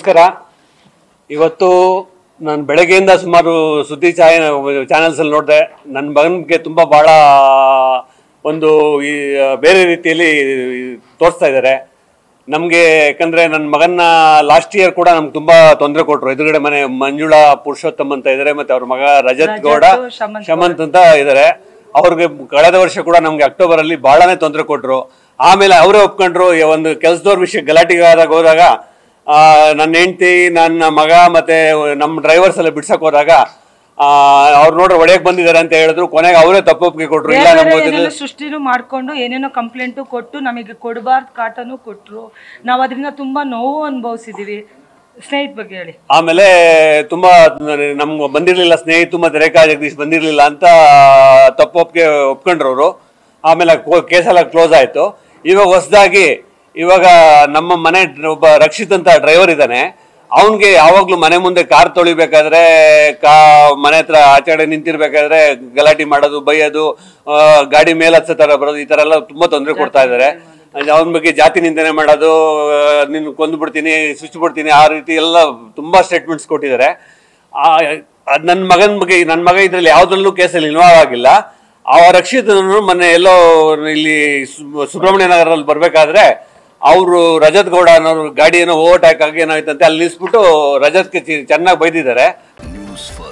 ನಮಸ್ಕಾರ ಇವತ್ತು ನಾನು ಬೆಳಗ್ಗೆಯಿಂದ ಸುಮಾರು ಸುದ್ದಿ ಚಾಯ ಚಾನೆಲ್ಸ್ ಅಲ್ಲಿ ನೋಡಿದೆ ನನ್ನ ಮಗನಿಗೆ ತುಂಬ ಭಾಳ ಒಂದು ಈ ಬೇರೆ ರೀತಿಯಲ್ಲಿ ತೋರಿಸ್ತಾ ಇದ್ದಾರೆ ನಮಗೆ ಯಾಕಂದ್ರೆ ನನ್ನ ಮಗನ ಲಾಸ್ಟ್ ಇಯರ್ ಕೂಡ ನಮ್ಗೆ ತುಂಬಾ ತೊಂದರೆ ಕೊಟ್ಟರು ಎದುರುಗಡೆ ಮನೆ ಮಂಜುಳಾ ಪುರುಷೋತ್ತಮ್ ಅಂತ ಇದ್ದಾರೆ ಮತ್ತೆ ಅವ್ರ ಮಗ ರಜತ್ ಗೌಡ ಶಮಂತ್ ಶಮಂತ್ ಅಂತ ಇದ್ದಾರೆ ಅವ್ರಿಗೆ ಕಳೆದ ವರ್ಷ ಕೂಡ ನಮ್ಗೆ ಅಕ್ಟೋಬರ್ ಅಲ್ಲಿ ಬಹಳನೇ ತೊಂದರೆ ಕೊಟ್ರು ಆಮೇಲೆ ಅವರೇ ಒಪ್ಕೊಂಡ್ರು ಈ ಒಂದು ಕೆಲಸದವ್ರ ವಿಷಯ ಗಲಾಟೆಗೆ ಆದಾಗ ಹೋದಾಗ ಆ, ನನ್ನ ಹೆಂಡತಿ ನನ್ನ ಮಗ ಮತ್ತೆ ನಮ್ಮ ಡ್ರೈವರ್ಸ್ ಎಲ್ಲ ಬಿಡ್ಸಕ್ ಹೋದಾಗ ಆ, ಅವ್ರು ನೋಡ್ರೆ ಒಡೆಯಕ್ ಬಂದಿದ್ದಾರೆ ಅಂತ ಹೇಳಿದ್ರು ಕೊನೆಗೆ ಅವರೇ ತಪ್ಪೊಪ್ಪಿಗೆ ಕೊಟ್ರು ಇಲ್ಲ ಬೇರೆ ನಮ್ಗೆ ಬೇರೆ ಗೊತ್ತಿಲ್ಲ ಏನೇನೋ ಸೃಷ್ಟಿನೂ ಮಾಡ್ಕೊಂಡು ಏನೇನೋ ಕಂಪ್ಲೇಂಟು ಕೊಟ್ಟು ನಮಗೆ ಕೊಡಬಾರ್ದು ಕಾಟನು ಕೊಟ್ಟರು ನಾವು ಅದರಿಂದ ತುಂಬಾ ನೋವು ಅನುಭವಿಸಿದೀವಿ ಸ್ನೇಹಿತ ಬಗ್ಗೆ ಹೇಳಿ ಆಮೇಲೆ ತುಂಬಾ ನಮ್ಗೆ ಬಂದಿರ್ಲಿಲ್ಲ ಸ್ನೇಹಿತು ಮತ್ತೆ ರೇಖಾ ಜಗದೀಶ್ ಬಂದಿರ್ಲಿಲ್ಲ ಅಂತ ತಪ್ಪೊಪ್ಪಿಗೆ ಒಪ್ಕೊಂಡ್ರು ಅವರು ಆಮೇಲೆ ಕೇಸ್ ಎಲ್ಲ ಕ್ಲೋಸ್ ಆಯ್ತು ಇವಾಗ ಹೊಸದಾಗಿ ಇವಾಗ ನಮ್ಮ ಮನೆ ಡ್ರ- ಒಬ್ಬ ರಕ್ಷಿತ್ ಅಂತ ಡ್ರೈವರ್ ಇದ್ದಾನೆ ಅವನ್ಗೆ ಯಾವಾಗ್ಲೂ ಮನೆ ಮುಂದೆ ಕಾರ್ ತೊಳಿಬೇಕಾದ್ರೆ ಕಾ ಮನೆ ಹತ್ರ ಆಚೆಗಡೆ ನಿಂತಿರ್ಬೇಕಾದ್ರೆ ಗಲಾಟೆ ಮಾಡೋದು ಬೈಯೋದು ಆ, ಗಾಡಿ ಮೇಲೆ ಹತ್ಸೋ ತರ ಬರೋದು ಈ ತರ ಎಲ್ಲ ತುಂಬಾ ತೊಂದರೆ ಕೊಡ್ತಾ ಇದ್ದಾರೆ ಅವನ ಬಗ್ಗೆ ಜಾತಿ ನಿಂದನೆ ಮಾಡೋದು ನಿನ್ ಕೊಂದು ಬಿಡ್ತೀನಿ ಸುಚ್ಚು ಬಿಡ್ತೀನಿ ಆ ರೀತಿ ಎಲ್ಲ ತುಂಬಾ ಸ್ಟೇಟ್ಮೆಂಟ್ಸ್ ಕೊಟ್ಟಿದ್ದಾರೆ ನನ್ನ ಮಗನ ಬಗ್ಗೆ ನನ್ನ ಮಗ ಇದ್ರಲ್ಲಿ ಯಾವ್ದ್ರಲ್ಲೂ ಕೇಸಲ್ಲಿ ಇನ್ವಾಲ್ವ್ ಆಗಿಲ್ಲ ಆ ರಕ್ಷಿತನನ್ನು ಮೊನ್ನೆ ಎಲ್ಲೋ ಇಲ್ಲಿ ಸು- ಸುಬ್ರಹ್ಮಣ್ಯ ನಗರದಲ್ಲಿ ಬರ್ಬೇಕಾದ್ರೆ ಅವರು ರಜತ್ ಗೌಡ ಅನ್ನೋರು ಗಾಡಿ ಏನೋ ಓವರ್ಟೇಕ್ ಆಗಿ ಏನಾಯ್ತಂತೆ ಅಲ್ಲಿ ನಿಲ್ಸ್ಬಿಟ್ಟು ರಜತ್ಗೆ ಚೆನ್ನಾಗಿ ಬೈದಿದ್ದಾರೆ ನ್ಯೂಸ್ ಫಸ್ಟ್